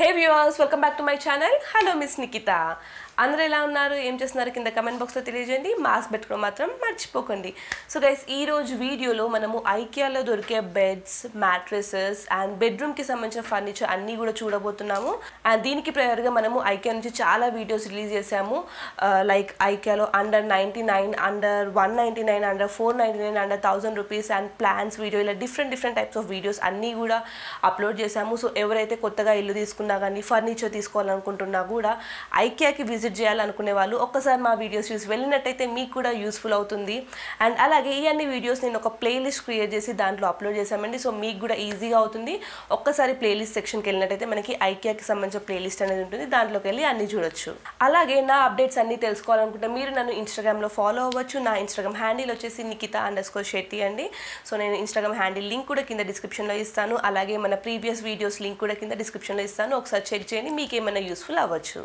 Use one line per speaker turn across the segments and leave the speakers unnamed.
hey viewers welcome back to my channel hello miss Nikitha అందరూ ఎలా ఉన్నారు ఏం చేస్తున్నారు కింద కమెంట్ బాక్స్లో తెలియజేయండి మాస్క్ పెట్టుకోవడం మాత్రం మర్చిపోకండి సో గైస్ ఈ రోజు వీడియోలో మనము ఐకియాలో దొరికే బెడ్స్ మ్యాట్రెసెస్ అండ్ బెడ్రూమ్కి సంబంధించిన ఫర్నిచర్ అన్నీ కూడా చూడబోతున్నాము అండ్ దీనికి ప్రయర్గా మనము ఐకియా నుంచి చాలా వీడియోస్ రిలీజ్ చేసాము లైక్ ఐకియాలో under ninety nine under one ninety nine under four ninety nine under thousand rupees and plans video ఇలా different different types of videos అన్నీ కూడా అప్లోడ్ చేశాము సో ఎవరైతే కొత్తగా ఇల్లు తీసుకున్నా కానీ ఫర్నిచర్ తీసుకోవాలనుకుంటున్నా కూడా ఐకియాకి విజిట్ చేయాలనుకునే వాళ్ళు ఒక్కసారి మా వీడియోస్ చూసి వెళ్ళినట్టయితే మీకు కూడా యూస్ఫుల్ అవుతుంది అండ్ అలాగే ఈ అన్ని వీడియోస్ నేను ఒక ప్లేలిస్ట్ క్రియేట్ చేసి దాంట్లో అప్లోడ్ చేశామండి సో మీకు కూడా ఈజీగా అవుతుంది ఒక్కసారి ప్లేలిస్ట్ సెక్షన్కి వెళ్ళినట్టయితే మనకి ఐకియాకి సంబంధించిన ప్లేలిస్ట్ అనేది ఉంటుంది దాంట్లోకి వెళ్ళి అన్ని చూడొచ్చు అలాగే నా అప్డేట్స్ అన్ని తెలుసుకోవాలనుకుంటే మీరు నన్ను ఇన్స్టాగ్రామ్లో ఫాలో అవ్వచ్చు నా ఇన్స్టాగ్రామ్ హ్యాండిల్ వచ్చేసి నికిత అండర్ స్కోర్ షెట్టి అండి సో నేను ఇన్స్టాగ్రామ్ హ్యాండిల్ లింక్ కూడా కింద డిస్క్రిప్షన్లో ఇస్తాను అలాగే మన ప్రీవియస్ వీడియోస్ లింక్ కూడా కింద డిస్క్రిప్షన్లో ఇస్తాను ఒకసారి చెక్ చేయండి మీకు ఏమైనా యూస్ఫుల్ అవ్వచ్చు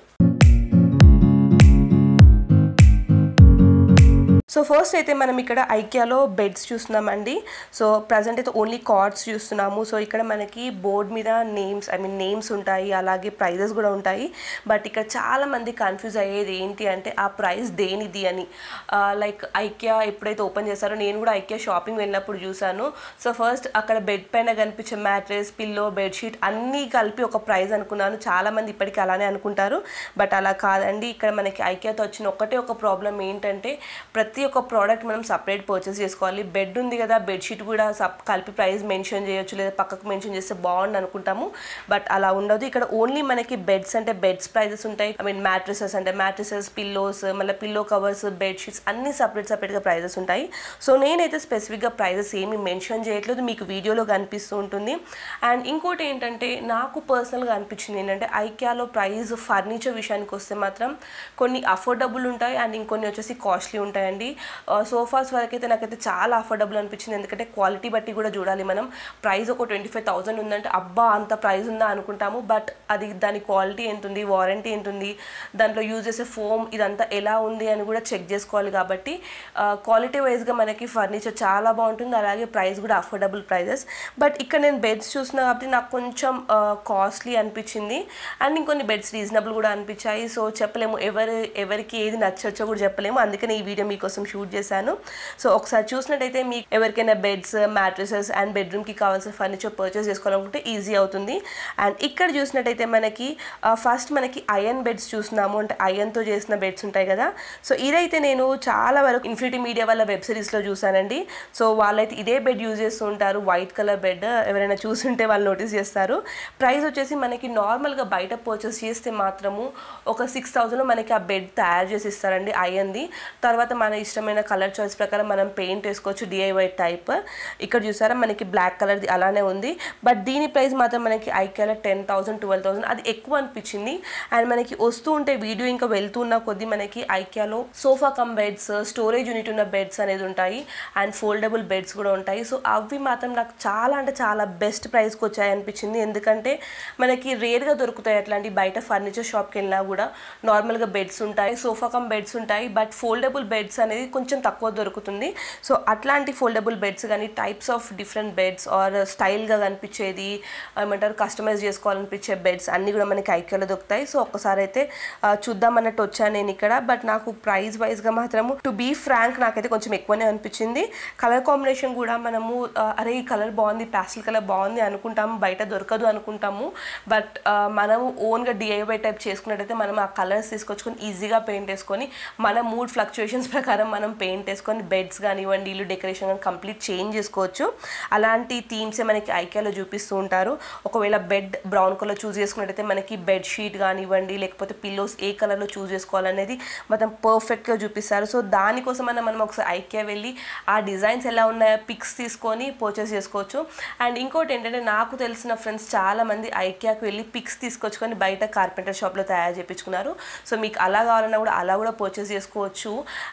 సో ఫస్ట్ అయితే మనం ఇక్కడ ఐకియాలో బెడ్స్ చూస్తున్నామండి సో ప్రజెంట్ అయితే ఓన్లీ కార్డ్స్ చూస్తున్నాము సో ఇక్కడ మనకి బోర్డ్ మీద నేమ్స్ ఐ మీన్ నేమ్స్ ఉంటాయి అలాగే ప్రైజెస్ కూడా ఉంటాయి బట్ ఇక్కడ చాలా మంది కన్ఫ్యూజ్ అయ్యేది ఏంటి అంటే ఆ ప్రైస్ దేనిది అని లైక్ ఐకియా ఎప్పుడైతే ఓపెన్ చేశారో నేను కూడా ఐకియా షాపింగ్ వెళ్ళినప్పుడు చూసాను సో ఫస్ట్ అక్కడ బెడ్ పైన కనిపించే మ్యాట్రెస్ పిల్లో బెడ్షీట్ అన్నీ కలిపి ఒక ప్రైస్ అనుకున్నాను చాలా మంది ఇప్పటికీ అలానే అనుకుంటారు బట్ అలా కాదండి ఇక్కడ మనకి ఐకియాతో వచ్చిన ఒకటే ఒక ప్రాబ్లం ఏంటంటే ప్రతి ఒక్క ప్రోడక్ట్ మనం సపరేట్ పర్చేస్ చేసుకోవాలి బెడ్ ఉంది కదా బెడ్షీట్ కూడా సప్ కలిపి ప్రైస్ మెన్షన్ చేయొచ్చు లేదా పక్కకు మెన్షన్ చేస్తే బాగుంది అనుకుంటాము బట్ అలా ఉండదు ఇక్కడ ఓన్లీ మనకి బెడ్స్ అంటే బెడ్స్ ప్రైజెస్ ఉంటాయి ఐ మీన్ మ్యాట్రసెస్ అంటే మ్యాట్రసెస్ పిల్లోస్ మళ్ళీ పిల్లో కవర్స్ బెడ్షీట్స్ అన్ని సపరేట్ సపరేట్గా ప్రైజెస్ ఉంటాయి సో నేనైతే స్పెసిఫిక్గా ప్రైజెస్ ఏమి మెన్షన్ చేయట్లేదు మీకు వీడియోలో కనిపిస్తూ ఉంటుంది అండ్ ఇంకోటి ఏంటంటే నాకు పర్సనల్గా అనిపించింది ఏంటంటే ఐక్యాలో ప్రైస్ ఫర్నిచర్ విషయానికి వస్తే మాత్రం కొన్ని అఫోర్డబుల్ ఉంటాయి అండ్ ఇంకొన్ని వచ్చేసి కాస్ట్లీ ఉంటాయండి సోఫాస్ వరకు అయితే నాకైతే చాలా అఫోర్డబుల్ అనిపించింది ఎందుకంటే క్వాలిటీ బట్టి కూడా చూడాలి మనం ప్రైస్ ఒక ట్వంటీ ఫైవ్ థౌసండ్ ఉందంటే అబ్బా అంత ప్రైస్ ఉందా అనుకుంటాము బట్ అది దాని క్వాలిటీ ఎంత ఉంది వారంటీ ఎంత ఉంది దాంట్లో యూజ్ చేసే ఫోమ్ ఇదంతా ఎలా ఉంది అని కూడా చెక్ చేసుకోవాలి కాబట్టి క్వాలిటీ వైజ్గా మనకి ఫర్నిచర్ చాలా బాగుంటుంది అలాగే ప్రైస్ కూడా అఫోర్డబుల్ ప్రైజెస్ బట్ ఇక్కడ నేను బెడ్స్ చూసిన కాబట్టి నాకు కొంచెం కాస్ట్లీ అనిపించింది అండ్ ఇంకొన్ని బెడ్స్ రీజనబుల్ కూడా అనిపించాయి సో చెప్పలేము ఎవరు ఎవరికి ఏది నచ్చొచ్చో కూడా చెప్పలేము అందుకని ఈ వీడియో మీకోసం షూట్ చేశాను సో ఒకసారి చూసినట్టయితే మీకు ఎవరికైనా బెడ్స్ మ్యాట్రసెస్ అండ్ బెడ్రూమ్కి కావాల్సిన ఫర్నిచర్ పర్చేస్ చేసుకోవాలనుకుంటే ఈజీ అవుతుంది అండ్ ఇక్కడ చూసినట్టయితే మనకి ఫస్ట్ మనకి అయన్ బెడ్స్ చూస్తున్నాము అంటే అయన్తో చేసిన బెడ్స్ ఉంటాయి కదా సో ఇదైతే నేను చాలా వరకు ఇన్ఫినిటీ మీడియా వాళ్ళ వెబ్ సిరీస్లో చూసానండి సో వాళ్ళైతే ఇదే బెడ్ యూజ్ చేస్తూ ఉంటారు వైట్ కలర్ బెడ్ ఎవరైనా చూసుంటే వాళ్ళు నోటీస్ చేస్తారు ప్రైస్ వచ్చేసి మనకి నార్మల్గా బయట పర్చేస్ చేస్తే మాత్రము ఒక సిక్స్ థౌజండ్లో మనకి ఆ బెడ్ తయారు చేసి ఇస్తారండి అయ్యంది తర్వాత మన ఇష్టమైన కలర్ చాయిస్ ప్రకారం మనం పెయింట్ వేసుకోవచ్చు డిఐవై టైప్ ఇక్కడ చూసారా మనకి బ్లాక్ కలర్ది అలానే ఉంది బట్ దీని ప్రైస్ మాత్రం మనకి ఐకేలో టెన్ థౌసండ్ ట్వెల్వ్ థౌసండ్ అది ఎక్కువ అనిపించింది అండ్ మనకి వస్తూ ఉంటే వీడియో ఇంకా వెళ్తున్న కొద్దీ మనకి ఐకియాలో sofa come beds storage unit ఉన్న బెడ్స్ అనేది ఉంటాయి అండ్ ఫోల్డబుల్ బెడ్స్ కూడా ఉంటాయి సో అవి మాత్రం నాకు చాలా అంటే చాలా బెస్ట్ ప్రైస్కి వచ్చాయి అనిపించింది ఎందుకంటే మనకి రేర్గా దొరుకుతాయి అట్లాంటి బయట ఫర్నిచర్ షాప్కి వెళ్ళినా కూడా నార్మల్గా బెడ్స్ ఉంటాయి సోఫా కమ్ బెడ్స్ ఉంటాయి బట్ ఫోల్డబుల్ బెడ్స్ అనేది కొంచెం తక్కువ దొరుకుతుంది సో అట్లాంటి ఫోల్డబుల్ బెడ్స్ కానీ types of different beds or స్టైల్గా కనిపించేది ఏమంటారు కస్టమైజ్ చేసుకోవాలనిపించే బెడ్స్ అన్నీ కూడా మనకి ఐక్యాలో దొరుకుతాయి సో ఒక్కసారి అయితే చూద్దాం అన్నట్టు వచ్చాను నేను ఇక్కడ బట్ నాకు ప్రైస్ వైజ్గా మాత్రము టు బీ ఫ్రాంక్ నాకైతే కొంచెం ఎక్కువనే అనిపించింది కలర్ కాంబినేషన్ కూడా మనము అరే ఈ కలర్ బాగుంది ప్యాస్టల్ కలర్ బాగుంది అనుకుంటాము బయట దొరకదు అనుకుంటాము బట్ మనము ఓన్గా డిఐవై టైప్ చేసుకున్నట్టయితే మనం ఆ కలర్స్ తీసుకొచ్చుకొని ఈజీగా పెయింట్ వేసుకొని మన మూడ్ ఫ్లక్చుయేషన్స్ ప్రకారం మనం పెయింట్ వేసుకొని బెడ్స్ కానివ్వండి ఇల్లు డెకరేషన్ కానీ కంప్లీట్ చేంజ్ చేసుకోవచ్చు అలాంటి థీమ్సే మనకి ఐక్యాలో చూపిస్తూ ఉంటారు ఒకవేళ బెడ్ బ్రౌన్ కలర్ చూస్ చేసుకున్నట్టయితే మనకి బెడ్ షీట్ కానివ్వండి లేకపోతే పిల్లోస్ ఏ కలర్లో చూస్ చేసుకోవాలనేది మొత్తం పర్ఫెక్ట్గా చూపిస్తారు సో దానికోసం మనం మనం ఒకసారి ఐక్యా వెళ్ళి ఆ డిజైన్స్ ఎలా ఉన్నాయో పిక్స్ తీసుకొని పర్చేస్ చేసుకోవచ్చు అండ్ ఇంకోటి ఏంటంటే నాకు తెలిసిన ఫ్రెండ్స్ చాలామంది ఐక్యాకి వెళ్ళి పిక్స్ తీసుకొచ్చుకొని బయట కార్పెంటర్ షాప్లో తయారు చేయించుకున్నారు సో మీకు అలా కావాలన్నా కూడా అలా కూడా పర్చేస్ చేసుకోవచ్చు అండ్ మోస్ట్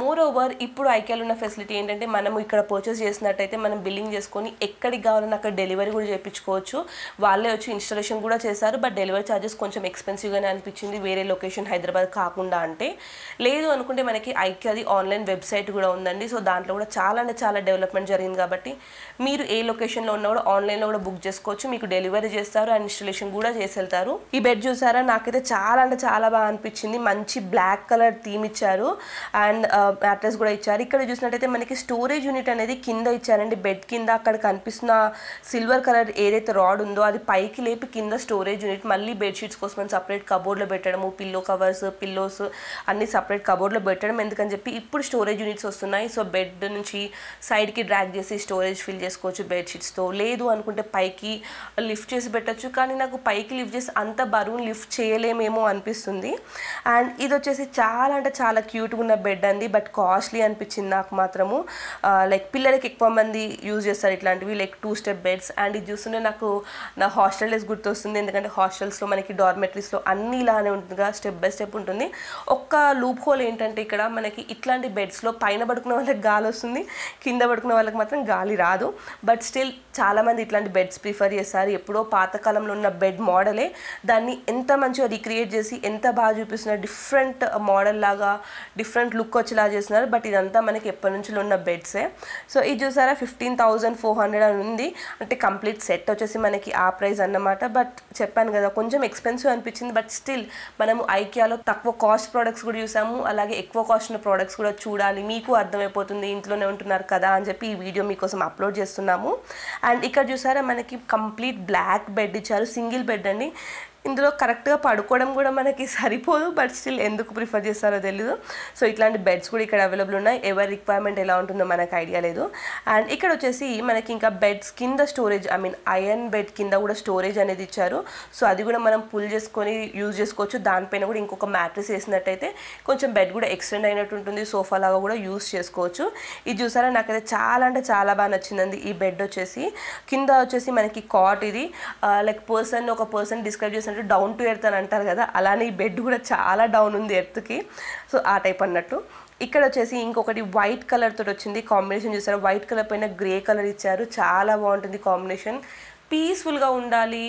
మోర్ ఓవర్ ఇప్పుడు ఐక్యాలో ఉన్న ఫెసిలిటీ ఏంటంటే మనం ఇక్కడ పర్చేస్ చేసినట్టయితే మనం బిల్లింగ్ చేసుకొని ఎక్కడికి కావాలన్నా అక్కడ డెలివరీ కూడా చేయించుకోవచ్చు వాళ్ళే వచ్చి ఇన్స్టాలేషన్ కూడా చేశారు బట్ డెలివరీ ఛార్జెస్ కొంచెం ఎక్స్పెన్సివ్గానే అనిపించింది వేరే లొకేషన్ హైదరాబాద్ కాకుండా అంటే లేదు అనుకుంటే మనకి ఐక్యాది ఆన్లైన్ వెబ్సైట్ కూడా ఉందండి సో దాంట్లో కూడా చాలా అంటే చాలా డెవలప్మెంట్ జరిగింది కాబట్టి మీరు ఏ లొకేషన్లో ఉన్నా కూడా ఆన్లైన్లో కూడా బుక్ చేసుకోవచ్చు మీకు డెలివరీ చేస్తారు అండ్ ఇన్స్టలేషన్ కూడా చేసి వెళ్తారు ఈ బెడ్ చూసారా నాకైతే చాలా అంటే చాలా బాగా అనిపించింది మంచి బ్లాక్ కలర్ థీమ్ ఇచ్చారు అండ్ మ్యాట్రెస్ కూడా ఇచ్చారు ఇక్కడ చూసినట్టయితే మనకి స్టోరేజ్ యూనిట్ అనేది కింద ఇచ్చారండి బెడ్ కింద అక్కడ కనిపిస్తున్న సిల్వర్ కలర్ ఏదైతే రాడ్ ఉందో అది పైకి లేపి కింద స్టోరేజ్ యూనిట్ మళ్ళీ బెడ్షీట్స్ కోసం సపరేట్ కబోర్డ్లో పెట్టడము పిల్లో కవర్స్ పిల్లోస్ అన్ని సపరేట్ కబోర్డ్లో పెట్టడం ఎందుకని చెప్పి ఇప్పుడు స్టోరేజ్ యూనిట్స్ వస్తున్నాయి సో బెడ్ నుంచి సైడ్కి డ్రాగ్ చేసి స్టోరేజ్ ఫిల్ చేసుకోవచ్చు బెడ్షీట్స్తో లేదు అనుకుంటే పైకి లిఫ్ట్ చేసి పెట్టచ్చు కానీ నాకు పైకి లిఫ్ట్ చేసి అంత బరువుని లిఫ్ట్ చేయలేమేమో అనిపిస్తుంది అండ్ ఇది వచ్చేసి చాలా అంటే చాలా క్యూట్గా ఉన్న బెడ్ అండి బట్ కాస్ట్లీ అనిపించింది నాకు మాత్రము లైక్ పిల్లలకి ఎక్కువ మంది యూజ్ చేస్తారు ఇట్లాంటివి like two step beds and ఇది చూస్తుంటే నాకు నా హాస్టల్ డేస్ గుర్తొస్తుంది ఎందుకంటే హాస్టల్స్లో మనకి డార్మెటరీస్లో అన్ని ఇలానే ఉంటుందిగా స్టెప్ బై స్టెప్ ఉంటుంది ఒక్క లూప్ హోల్ ఏంటంటే ఇక్కడ మనకి ఇట్లాంటి బెడ్స్లో పైన పడుకున్న వాళ్ళకి గాలి వస్తుంది కింద పడుకున్న వాళ్ళకి మాత్రం గాలి రాదు బట్ స్టిల్ చాలామంది ఇట్లాంటి బెడ్స్ ప్రిఫర్ చేస్తారు ఎప్పుడో పాతకాలంలో ఉన్న బెడ్ మోడలే దాన్ని ఎంత మంచిగా రీక్రియేట్ చేసి ఎంత బాగా చూపిస్తున్నారు డిఫరెంట్ మోడల్ లాగా డిఫరెంట్ లుక్ వచ్చేలా చేస్తున్నారు బట్ ఇదంతా మనకి ఎప్పటి నుంచి ఉన్న బెడ్సే సో ఇది చూసారా ఫిఫ్టీన్ థౌజండ్ ఫోర్ హండ్రెడ్ అని ఉంది అంటే కంప్లీట్ సెట్ వచ్చేసి మనకి ఆ ప్రైస్ అన్నమాట బట్ చెప్పాను కదా కొంచెం ఎక్స్పెన్సివ్ అనిపించింది బట్ స్టిల్ మనము ఐకియాలో తక్కువ కాస్ట్ ప్రోడక్ట్స్ కూడా చూసాము అలాగే ఎక్కువ కాస్ట్ ఉన్న ప్రోడక్ట్స్ కూడా చూడాలి మీకు అర్థమైపోతుంది ఇంట్లోనే ఉంటున్నారు కదా అని చెప్పి ఈ వీడియో మీకోసం అప్లోడ్ చేస్తున్నాము అండ్ ఇక్కడ చూసారా మనకి కంప్లీట్ బ్లాక్ బెడ్ ఇచ్చారు సింగిల్ బెడ్ అండి ఇందులో కరెక్ట్గా పడుకోవడం కూడా మనకి సరిపోదు బట్ స్టిల్ ఎందుకు ప్రిఫర్ చేస్తారో తెలీదు సో ఇట్లాంటి బెడ్స్ కూడా ఇక్కడ అవైలబుల్ ఉన్నాయి ఎవరి రిక్వైర్మెంట్ ఎలా ఉంటుందో మనకు ఐడియా లేదు అండ్ ఇక్కడ వచ్చేసి మనకి ఇంకా బెడ్స్ కింద storage I mean iron bed కింద కూడా స్టోరేజ్ అనేది ఇచ్చారు సో అది కూడా మనం పుల్ చేసుకొని యూజ్ చేసుకోవచ్చు దానిపైన కూడా ఇంకొక మ్యాట్రెస్ వేసినట్టయితే కొంచెం బెడ్ కూడా ఎక్స్టెండ్ అయినట్టు ఉంటుంది సోఫా లాగా కూడా యూజ్ చేసుకోవచ్చు ఇది చూసారా నాకైతే చాలా అంటే చాలా బాగా నచ్చిందండి ఈ బెడ్ వచ్చేసి కింద వచ్చేసి మనకి కాట్ ఇది లైక్ పర్సన్ ఒక పర్సన్ డిస్క్రైబ్ చేసినట్టు డౌన్ టు ఎర్త్ అని అంటారు కదా అలానే ఈ బెడ్ కూడా చాలా డౌన్ ఉంది ఎర్త్కి సో ఆ టైప్ అన్నట్టు ఇక్కడ వచ్చేసి ఇంకొకటి వైట్ కలర్ తోటి వచ్చింది కాంబినేషన్ చూసారు వైట్ కలర్ పైన గ్రే కలర్ ఇచ్చారు చాలా బాగుంటుంది కాంబినేషన్ పీస్ఫుల్గా ఉండాలి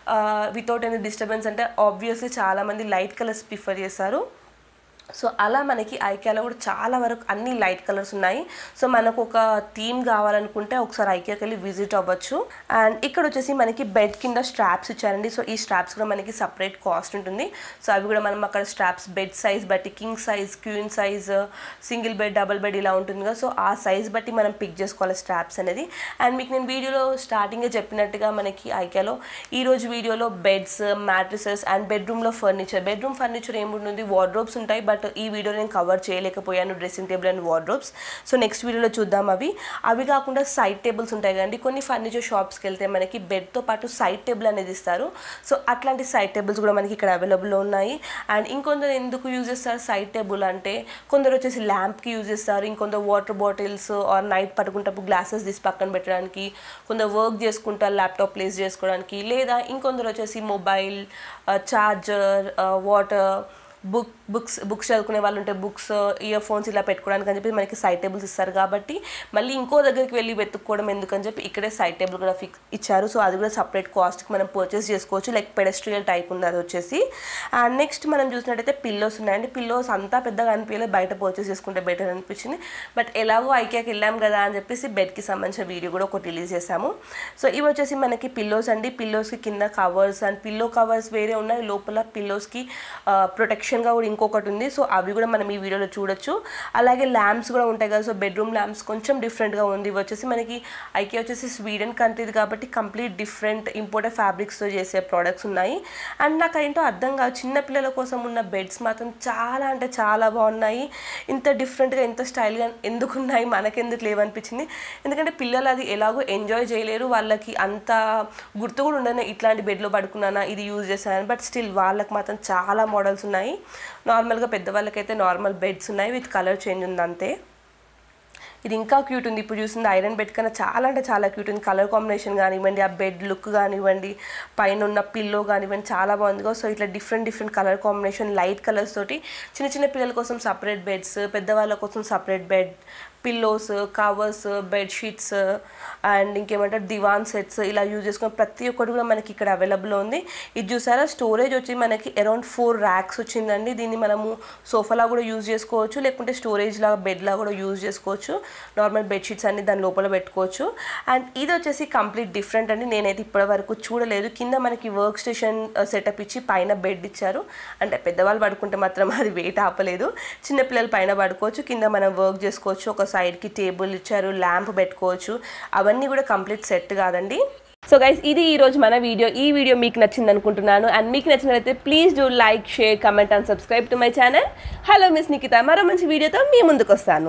వితౌట్ ఎనీ డిస్టర్బెన్స్ అంటే ఆబ్వియస్లీ చాలామంది లైట్ కలర్స్ ప్రిఫర్ చేస్తారు సో అలా మనకి ఐకియాలో కూడా చాలా వరకు అన్ని లైట్ కలర్స్ ఉన్నాయి సో మనకు ఒక థీమ్ కావాలనుకుంటే ఒకసారి ఐకియాకి వెళ్ళి విజిట్ అవ్వచ్చు అండ్ ఇక్కడ వచ్చేసి మనకి బెడ్ కింద స్ట్రాప్స్ ఇచ్చారండి సో ఈ స్ట్రాప్స్ కూడా మనకి సపరేట్ కాస్ట్ ఉంటుంది సో అవి కూడా మనం అక్కడ స్ట్రాప్స్ బెడ్ సైజ్ బట్టి king size queen size single bed double bed ఇలా ఉంటుంది కదా సో ఆ సైజ్ బట్టి మనం పిక్ చేసుకోవాలి స్ట్రాప్స్ అనేది అండ్ మీకు నేను వీడియోలో స్టార్టింగే చెప్పినట్టుగా మనకి ఐకియాలో ఈరోజు వీడియోలో బెడ్స్ మ్యాట్రిసెస్ అండ్ బెడ్రూమ్లో ఫర్నిచర్ బెడ్రూమ్ ఫర్నిచర్ ఏముంటుంది వార్డ్రోబ్స్ ఉంటాయి బట్ ఈ వీడియో నేను కవర్ చేయలేకపోయాను dressing table and wardrobes so next వీడియోలో చూద్దాం అవి అవి కాకుండా సైడ్ టేబుల్స్ ఉంటాయి కదండి కొన్ని ఫర్నిచర్ షాప్స్కి వెళ్తే మనకి బెడ్తో పాటు సైడ్ టేబుల్ అనేది ఇస్తారు సో అట్లాంటి సైడ్ టేబుల్స్ కూడా మనకి ఇక్కడ అవైలబుల్లో ఉన్నాయి అండ్ ఇంకొందరు ఎందుకు యూజ్ చేస్తారు సైడ్ టేబుల్ అంటే కొందరు వచ్చేసి ల్యాంప్కి యూజ్ చేస్తారు ఇంకొందరు వాటర్ బాటిల్స్ ఆర్ నైట్ పడుకుంటప్పుడు గ్లాసెస్ తీసి పక్కన పెట్టడానికి కొందరు వర్క్ చేసుకుంటారు ల్యాప్టాప్ ప్లేస్ చేసుకోవడానికి లేదా ఇంకొందరు వచ్చేసి mobile charger water book books books చదువుకునే వాళ్ళు ఉంటే బుక్స్ ఇయర్ ఫోన్స్ ఇలా పెట్టుకోవడానికి అని చెప్పి మనకి సైడ్ టేబుల్స్ ఇస్తారు కాబట్టి మళ్ళీ ఇంకో దగ్గరికి వెళ్ళి వెతుక్కోవడం ఎందుకని చెప్పి ఇక్కడే సైడ్ టేబుల్ కూడా ఫిక్స్ ఇచ్చారు సో అది కూడా సపరేట్ కాస్ట్కి మనం పర్చేస్ చేసుకోవచ్చు లైక్ పెడస్ట్రియల్ టైప్ ఉంది అది వచ్చేసి అండ్ నెక్స్ట్ మనం చూసినట్టయితే పిల్లోస్ ఉన్నాయండి పిల్లోస్ అంతా పెద్దగా అనిపించలేదు బయట పర్చేస్ చేసుకుంటే బెటర్ అనిపించింది బట్ ఎలాగో ఐకియాకి వెళ్ళాం కదా అని చెప్పేసి బెడ్కి సంబంధించిన వీడియో కూడా ఒకటి రిలీజ్ చేసాము సో ఇవి వచ్చేసి మనకి పిల్లోస్ అండి పిల్లోస్కి కింద కవర్స్ అండ్ పిల్లో కవర్స్ వేరే ఉన్నాయి లోపల పిల్లోస్కి ప్రొటెక్షన్గా కూడా ఇంకొకటి ఉంది సో అవి కూడా మనం ఈ వీడియోలో చూడొచ్చు అలాగే ల్యాంప్స్ కూడా ఉంటాయి కదా సో బెడ్రూమ్ ల్యాంప్స్ కొంచెం డిఫరెంట్గా ఉంది ఇవి వచ్చేసి మనకి ఐకే వచ్చేసి స్వీడన్ కంట్రీది కాబట్టి కంప్లీట్ డిఫరెంట్ ఇంపోర్టెడ్ ఫ్యాబ్రిక్స్తో చేసే ప్రోడక్ట్స్ ఉన్నాయి అండ్ నాకు ఏంటో అర్థం కాదు చిన్న పిల్లల కోసం ఉన్న బెడ్స్ మాత్రం చాలా అంటే చాలా బాగున్నాయి ఇంత డిఫరెంట్గా ఇంత స్టైల్గా ఎందుకు ఉన్నాయి మనకెందుకు లేవనిపించింది ఎందుకంటే పిల్లలు అది ఎలాగో ఎంజాయ్ చేయలేరు వాళ్ళకి అంత గుర్తు కూడా ఉండదు ఇట్లాంటి బెడ్లో పడుకున్నానా ఇది యూజ్ చేశాను బట్ స్టిల్ వాళ్ళకి మాత్రం చాలా మోడల్స్ ఉన్నాయి నార్మల్గా పెద్దవాళ్ళకైతే నార్మల్ బెడ్స్ ఉన్నాయి విత్ కలర్ చేంజ్ ఉంది అంతే ఇది ఇంకా క్యూట్ ఉంది ఇప్పుడు చూసింది ఐరన్ బెడ్ కన్నా చాలా అంటే చాలా క్యూట్ ఉంది కలర్ కాంబినేషన్ కానివ్వండి ఆ బెడ్ లుక్ కానివ్వండి పైన ఉన్న పిల్లో కానివ్వండి చాలా బాగుంది సో ఇట్లా different different colour combination light colours తోటి చిన్న చిన్న పిల్లల కోసం సపరేట్ బెడ్స్ పెద్దవాళ్ళ కోసం separate bed pillows covers bedsheets and ఇంకేమంటారు దివాన్ సెట్స్ ఇలా యూజ్ చేసుకుని ప్రతి ఒక్కటి కూడా మనకి ఇక్కడ అవైలబుల్ ఉంది ఇది చూసారా స్టోరేజ్ వచ్చి మనకి అరౌండ్ ఫోర్ ర్యాక్స్ వచ్చిందండి దీన్ని మనము సోఫాలా కూడా యూజ్ చేసుకోవచ్చు లేకుంటే స్టోరేజ్ లాగా బెడ్లా కూడా యూజ్ చేసుకోవచ్చు నార్మల్ బెడ్షీట్స్ అన్ని దాని లోపల పెట్టుకోవచ్చు అండ్ ఇది వచ్చేసి కంప్లీట్ డిఫరెంట్ అండి నేనైతే ఇప్పటి వరకు చూడలేదు కింద మనకి వర్క్ స్టేషన్ సెటప్ ఇచ్చి పైన బెడ్ ఇచ్చారు అంటే పెద్దవాళ్ళు పడుకుంటే మాత్రం అది వెయిట్ ఆపలేదు చిన్నపిల్లలు పైన పడుకోవచ్చు కింద మనం వర్క్ చేసుకోవచ్చు ఒక సైడ్కి టేబుల్ ఇచ్చారు ల్యాంప్ పెట్టుకోవచ్చు అవన్నీ కూడా కంప్లీట్ సెట్ కాదండి సో గైస్ ఇది ఈ రోజు మన వీడియో ఈ వీడియో మీకు నచ్చింది అనుకుంటున్నాను అండ్ మీకు నచ్చినట్లయితే please do like share comment and subscribe to my channel hello miss Nikita మరో మంచి వీడియోతో మీ ముందుకు వస్తాను